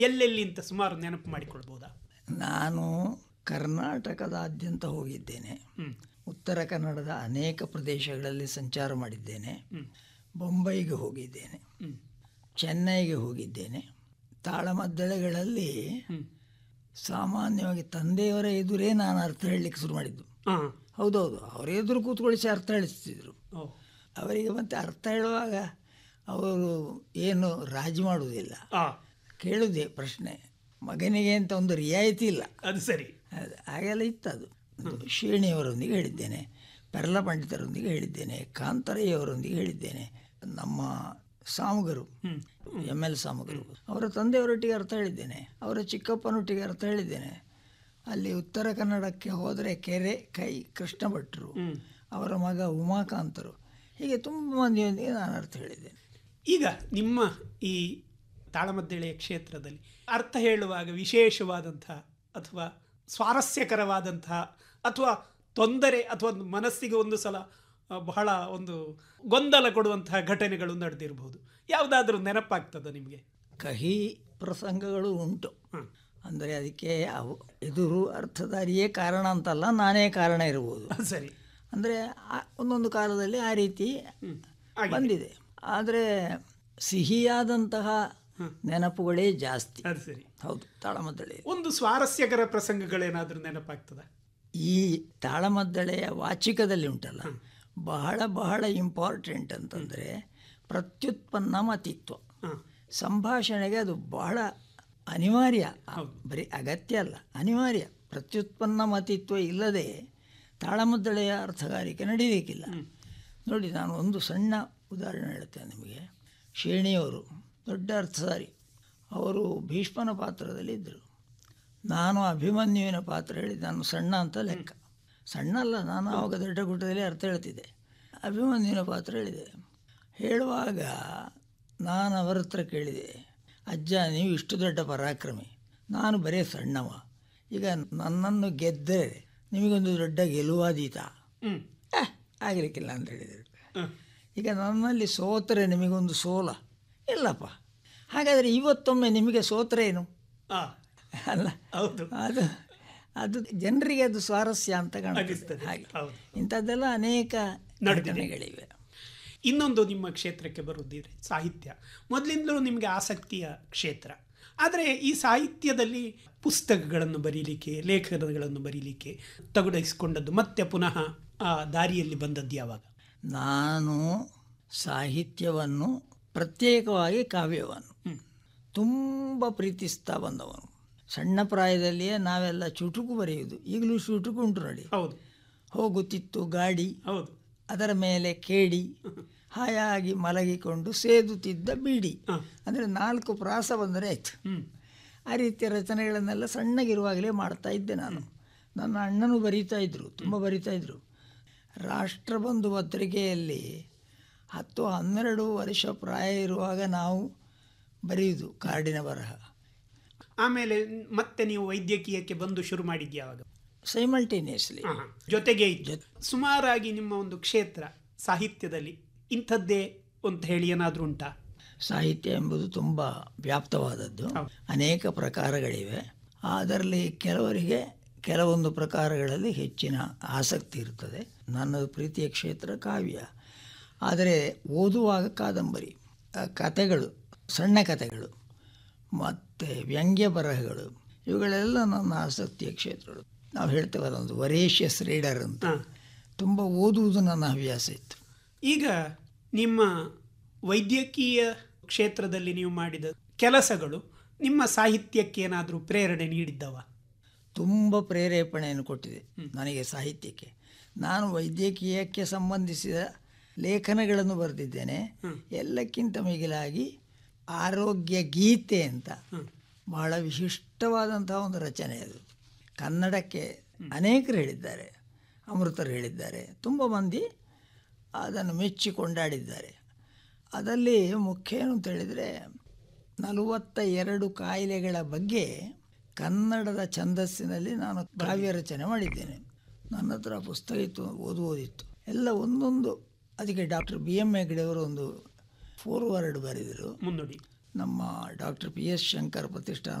ಎಲ್ಲೆಲ್ಲಿ ಅಂತ ಸುಮಾರು ನೆನಪು ಮಾಡಿಕೊಳ್ಬೋದಾ ನಾನು ಕರ್ನಾಟಕದಾದ್ಯಂತ ಹೋಗಿದ್ದೇನೆ ಹ್ಮ್ ಉತ್ತರ ಕನ್ನಡದ ಅನೇಕ ಪ್ರದೇಶಗಳಲ್ಲಿ ಸಂಚಾರ ಮಾಡಿದ್ದೇನೆ ಬೊಂಬೈಗೆ ಹೋಗಿದ್ದೇನೆ ಹ್ಮ್ ಚೆನ್ನೈಗೆ ಹೋಗಿದ್ದೇನೆ ತಾಳಮದ್ದಳೆಗಳಲ್ಲಿ ಸಾಮಾನ್ಯವಾಗಿ ತಂದೆಯವರ ಎದುರೇ ನಾನು ಅರ್ಥ ಹೇಳಲಿಕ್ಕೆ ಶುರು ಮಾಡಿದ್ದು ಹಾ ಹೌದೌದು ಅವರ ಎದುರು ಕೂತ್ಕೊಳಿಸಿ ಅರ್ಥ ಹೇಳಿಸ್ತಿದ್ರು ಓ ಅವರಿಗೆ ಮತ್ತೆ ಅರ್ಥ ಹೇಳುವಾಗ ಅವರು ಏನು ರಾಜಿ ಮಾಡುವುದಿಲ್ಲ ಆ ಕೇಳುವುದೇ ಪ್ರಶ್ನೆ ಮಗನಿಗೆ ಅಂತ ಒಂದು ರಿಯಾಯಿತಿ ಇಲ್ಲ ಅದು ಸರಿ ಅದು ಹಾಗೆಲ್ಲ ಇತ್ತು ಅದು ಅದು ಶೇಣಿಯವರೊಂದಿಗೆ ಹೇಳಿದ್ದೇನೆ ಪೆರ್ಲ ಪಂಡಿತರೊಂದಿಗೆ ಹೇಳಿದ್ದೇನೆ ಕಾಂತರಯ್ಯವರೊಂದಿಗೆ ಹೇಳಿದ್ದೇನೆ ನಮ್ಮ ಸಾಮುಗರು ಎಮ್ ಎಲ್ ಸಾಮುಗರು ಅವರ ತಂದೆಯವರೊಟ್ಟಿಗೆ ಅರ್ಥ ಹೇಳಿದ್ದೇನೆ ಅವರ ಚಿಕ್ಕಪ್ಪನೊಟ್ಟಿಗೆ ಅರ್ಥ ಹೇಳಿದ್ದೇನೆ ಅಲ್ಲಿ ಉತ್ತರ ಕನ್ನಡಕ್ಕೆ ಹೋದರೆ ಕೆರೆ ಕೈ ಕೃಷ್ಣ ಭಟ್ರು ಅವರ ಮಗ ಉಮಾಕಾಂತರು ಹೀಗೆ ತುಂಬ ಮಂದಿಯೊಂದಿಗೆ ನಾನು ಅರ್ಥ ಹೇಳಿದ್ದೇನೆ ಈಗ ನಿಮ್ಮ ಈ ತಾಳಮದ್ದಳೆಯ ಕ್ಷೇತ್ರದಲ್ಲಿ ಅರ್ಥ ಹೇಳುವಾಗ ವಿಶೇಷವಾದಂತಹ ಅಥವಾ ಸ್ವಾರಸ್ಯಕರವಾದಂತಹ ಅಥವಾ ತೊಂದರೆ ಅಥವಾ ಒಂದು ಮನಸ್ಸಿಗೆ ಒಂದು ಸಲ ಆ, ಬಹಳ ಒಂದು ಗೊಂದಲ ಕೊಡುವಂತಹ ಘಟನೆಗಳು ನಡೆದಿರಬಹುದು ಯಾವುದಾದ್ರೂ ನೆನಪಾಗ್ತದ ನಿಮಗೆ ಕಹಿ ಪ್ರಸಂಗಗಳು ಉಂಟು ಅಂದರೆ ಅದಕ್ಕೆ ಅವು ಎದುರು ಅರ್ಥಧಾರಿಯೇ ಕಾರಣ ಅಂತಲ್ಲ ನಾನೇ ಕಾರಣ ಇರ್ಬೋದು ಸರಿ ಅಂದರೆ ಆ- ಒಂದೊಂದು ಕಾಲದಲ್ಲಿ ಆ ರೀತಿ ಬಂದಿದೆ ಆದರೆ ಸಿಹಿಯಾದಂತಹ ನೆನಪುಗಳೇ ಜಾಸ್ತಿ ಅದು ಸರಿ ಹೌದು ತಾಳಮದ್ದಳೆ ಒಂದು ಸ್ವಾರಸ್ಯಕರ ಪ್ರಸಂಗಗಳೇನಾದ್ರೂ ನೆನಪಾಗ್ತದ ಈ ತಾಳಮದ್ದಳೆಯ ವಾಚಿಕದಲ್ಲಿ ಉಂಟಲ್ಲ ಬಹಳ ಬಹಳ ಇಂಪಾರ್ಟೆಂಟ್ ಅಂತಂದರೆ ಪ್ರತ್ಯುತ್ಪನ್ನ ಮತಿತ್ವ ಸಂಭಾಷಣೆಗೆ ಅದು ಬಹಳ ಅನಿವಾರ್ಯ ಬರೀ ಅಗತ್ಯ ಅಲ್ಲ ಅನಿವಾರ್ಯ ಪ್ರತ್ಯುತ್ಪನ್ನ ಮತಿತ್ವ ಇಲ್ಲದೆ ತಾಳಮದ್ದಳೆಯ ಅರ್ಥಗಾರಿಕೆ ನಡೀಲಿಕ್ಕಿಲ್ಲ ನೋಡಿ ನಾನು ಒಂದು ಸಣ್ಣ ಉದಾಹರಣೆ ಹೇಳ್ತೇನೆ ನಿಮಗೆ ಶೇಣಿಯವರು ದೊಡ್ಡ ಅರ್ಥಧಾರಿ ಅವರು ಭೀಷ್ಮನ ಪಾತ್ರದಲ್ಲಿ ಇದ್ದರು ನಾನು ಅಭಿಮನ್ಯುವಿನ ಪಾತ್ರ ಹೇಳಿದ್ದು ನಾನು ಸಣ್ಣ ಅಂತ ಲೆಕ್ಕ ಸಣ್ಣ ಅಲ್ಲ ನಾನು ಆವಾಗ ದೊಡ್ಡ ಗುಡ್ಡದಲ್ಲಿ ಅರ್ಥ ಹೇಳ್ತಿದ್ದೆ ಅಭಿಮನ್ಯುವಿನ ಪಾತ್ರ ಹೇಳಿದೆ ಹೇಳುವಾಗ ನಾನು ಅವರ ಹತ್ರ ಕೇಳಿದೆ ಅಜ್ಜ ನೀವು ಇಷ್ಟು ದೊಡ್ಡ ಪರಾಕ್ರಮಿ ನಾನು ಬರೀ ಸಣ್ಣವ ಈಗ ನನ್ನನ್ನು ಗೆದ್ದರೆ ನಿಮಗೊಂದು ದೊಡ್ಡ ಗೆಲುವಾದೀತ ಹ್ಮ್ "ಏ, ಆಗಲಿಕ್ಕಿಲ್ಲ ಅಂತ ಹೇಳಿದರು ಈಗ ನನ್ನಲ್ಲಿ ಸೋತರೆ ನಿಮಗೊಂದು ಸೋಲ ಇಲ್ಲಪ್ಪ ಹಾಗಾದರೆ ಇವತ್ತೊಮ್ಮೆ ನಿಮಗೆ ಸೋತರೆ ಏನು ಆ ಅಲ್ಲ ಹೌದು ಅದು ಅದು ಜನರಿಗೆ ಅದು ಸ್ವಾರಸ್ಯ ಅಂತ ಕಾಣುತ್ತದೆ ಅನಿಸ್ತದೆ. ಹಾಗೆ ಹೌದು. ಇಂಥದ್ದೆಲ್ಲ ಅನೇಕ ನಡೆದಿದೆ. ಘಟನೆಗಳಿವೆ ಇನ್ನೊಂದು ನಿಮ್ಮ ಕ್ಷೇತ್ರಕ್ಕೆ ಬರುವುದಿದ್ರೆ ಸಾಹಿತ್ಯ ಮೊದಲಿಂದಲೂ ನಿಮಗೆ ಆಸಕ್ತಿಯ ಕ್ಷೇತ್ರ ಆದರೆ ಈ ಸಾಹಿತ್ಯದಲ್ಲಿ ಪುಸ್ತಕಗಳನ್ನು ಬರೀಲಿಕ್ಕೆ ಲೇಖನಗಳನ್ನು ಬರೀಲಿಕ್ಕೆ ತೊಡಗಿಸಿಕೊಂಡದ್ದು ಮತ್ತೆ ಪುನಃ ಆ ದಾರಿಯಲ್ಲಿ ಬಂದದ್ದು ಯಾವಾಗ ನಾನು ಸಾಹಿತ್ಯವನ್ನು ಪ್ರತ್ಯೇಕವಾಗಿ ಕಾವ್ಯವನ್ನು ತುಂಬ ಪ್ರೀತಿಸ್ತಾ ಬಂದವನು ಸಣ್ಣ ಪ್ರಾಯದಲ್ಲಿಯೇ ನಾವೆಲ್ಲ ಚುಟುಕು ಬರೆಯುವುದು ಈಗಲೂ ಚುಟುಕು ಉಂಟು ನೋಡಿ ಹೌದು ಹೋಗುತ್ತಿತ್ತು ಗಾಡಿ ಹೌದು ಅದರ ಮೇಲೆ ಕೇಡಿ ಹಾಯಾಗಿ ಮಲಗಿಕೊಂಡು ಸೇದುತ್ತಿದ್ದ ಬೀಡಿ ಅಂದರೆ ನಾಲ್ಕು ಪ್ರಾಸ ಬಂದರೆ ಆಯ್ತು ಆ ರೀತಿಯ ರಚನೆಗಳನ್ನೆಲ್ಲ ಸಣ್ಣಗಿರುವಾಗಲೇ ಮಾಡ್ತಾ ಇದ್ದೆ ನಾನು ನನ್ನ ಅಣ್ಣನೂ ಬರೀತಾ ಇದ್ದರು ತುಂಬ ಬರೀತಾ ಇದ್ದರು ರಾಷ್ಟ್ರಬಂಧು ಪತ್ರಿಕೆಯಲ್ಲಿ ಹತ್ತು ಹನ್ನೆರಡು ವರ್ಷ ಪ್ರಾಯ ಇರುವಾಗ ನಾವು ಬರೆಯುವುದು ಕಾಡಿನ ಬರಹ ಆಮೇಲೆ ಮತ್ತೆ ನೀವು ವೈದ್ಯಕೀಯಕ್ಕೆ ಬಂದು ಶುರು ಮಾಡಿದ್ದು ಯಾವಾಗ ಸೈಮಲ್ಟೇನಿಯಸ್ಲಿ ಹಾ, ಜೊತೆಗೆ ಇದ್ದು ಸುಮಾರಾಗಿ ನಿಮ್ಮ ಒಂದು ಕ್ಷೇತ್ರ ಸಾಹಿತ್ಯದಲ್ಲಿ ಇಂಥದ್ದೇ ಅಂತ ಹೇಳಿ ಏನಾದರೂ ಉಂಟಾ ಸಾಹಿತ್ಯ ಎಂಬುದು ತುಂಬ ವ್ಯಾಪ್ತವಾದದ್ದು ಅನೇಕ ಪ್ರಕಾರಗಳಿವೆ ಅದರಲ್ಲಿ ಕೆಲವರಿಗೆ ಕೆಲವೊಂದು ಪ್ರಕಾರಗಳಲ್ಲಿ ಹೆಚ್ಚಿನ ಆಸಕ್ತಿ ಇರುತ್ತದೆ ನನ್ನದು ಪ್ರೀತಿಯ ಕ್ಷೇತ್ರ ಕಾವ್ಯ ಆದರೆ ಓದುವಾಗ ಕಾದಂಬರಿ ಆ ಕಥೆಗಳು ಸಣ್ಣ ಕಥೆಗಳು ಮತ್ತು ವ್ಯಂಗ್ಯ ಬರಹಗಳು ಇವುಗಳೆಲ್ಲ ನನ್ನ ಆಸಕ್ತಿಯ ಕ್ಷೇತ್ರಗಳು ನಾವು ಹೇಳ್ತೇವಲ್ಲ ಒಂದು ವರೇಷಿಯಸ್ ರೀಡರ್ ಅಂತ ತುಂಬ ಓದುವುದು ನನ್ನ ಹವ್ಯಾಸ ಇತ್ತು ಈಗ ನಿಮ್ಮ ವೈದ್ಯಕೀಯ ಕ್ಷೇತ್ರದಲ್ಲಿ ನೀವು ಮಾಡಿದ ಕೆಲಸಗಳು ನಿಮ್ಮ ಸಾಹಿತ್ಯಕ್ಕೆ ಏನಾದರೂ ಪ್ರೇರಣೆ ನೀಡಿದ್ದವ ತುಂಬ ಪ್ರೇರೇಪಣೆಯನ್ನು ಕೊಟ್ಟಿದೆ ನನಗೆ ಸಾಹಿತ್ಯಕ್ಕೆ ನಾನು ವೈದ್ಯಕೀಯಕ್ಕೆ ಸಂಬಂಧಿಸಿದ ಲೇಖನಗಳನ್ನು ಬರೆದಿದ್ದೇನೆ ಎಲ್ಲಕ್ಕಿಂತ ಮಿಗಿಲಾಗಿ ಆರೋಗ್ಯ ಗೀತೆ ಅಂತ ಬಹಳ ವಿಶಿಷ್ಟವಾದಂತಹ ಒಂದು ರಚನೆ ಅದು ಕನ್ನಡಕ್ಕೆ ಅನೇಕರು ಹೇಳಿದ್ದಾರೆ ಅಮೃತರು ಹೇಳಿದ್ದಾರೆ ತುಂಬ ಮಂದಿ ಅದನ್ನು ಮೆಚ್ಚಿ ಕೊಂಡಾಡಿದ್ದಾರೆ ಅದರಲ್ಲಿ ಮುಖ್ಯ ಏನು ಅಂತ ಹೇಳಿದರೆ ನಲವತ್ತ ಎರಡು ಕಾಯಿಲೆಗಳ ಬಗ್ಗೆ ಕನ್ನಡದ ಛಂದಸ್ಸಿನಲ್ಲಿ ನಾನು ಕಾವ್ಯ ರಚನೆ ಮಾಡಿದ್ದೇನೆ ನನ್ನ ಹತ್ರ ಪುಸ್ತಕ ಇತ್ತು ಓದುವುದಿತ್ತು ಎಲ್ಲ ಒಂದೊಂದು ಅದಕ್ಕೆ ಡಾಕ್ಟರ್ ಬಿ ಎಮ್ ಹೆಗ್ಡೆಯವರು ಒಂದು ಫೋರ್ವರ್ಡ್ ಬರೆದರು ಮುನ್ನುಡಿ ನಮ್ಮ ಡಾಕ್ಟರ್ ಪಿ ಎಸ್ ಶಂಕರ್ ಪ್ರತಿಷ್ಠಾನ